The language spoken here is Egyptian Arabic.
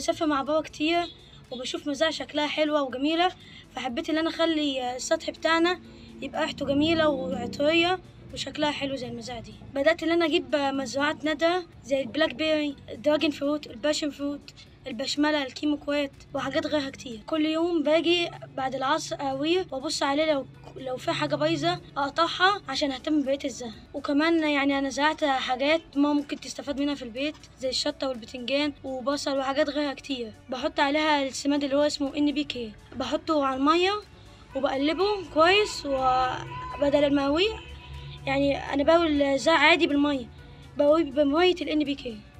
بسافر مع بابا كتير وبشوف مزارع شكلها حلوة وجميلة فحبيت ان انا اخلي السطح بتاعنا يبقى ريحته جميلة وعطرية وشكلها حلو زي المزارع دي بدأت ان انا اجيب مزروعات ندى زي البلاك بيري الدراجون فروت الباشن فروت البشملة الكيمو كويت وحاجات غيرها كتير كل يوم باجي بعد العصر اقويه وابص عليه لو لو في حاجة بايظة أقطعها عشان أهتم ببقية الزرع وكمان يعني أنا زرعت حاجات ما ممكن تستفاد منها في البيت زي الشطة والبتنجان وبصل وحاجات غيرها كتير بحط عليها السماد اللي هو اسمه ان بي كي بحطه على المية وبقلبه كويس وبدل المقاوي يعني أنا بقوي الزرع عادي بالمية بقوي بمية الان بي كي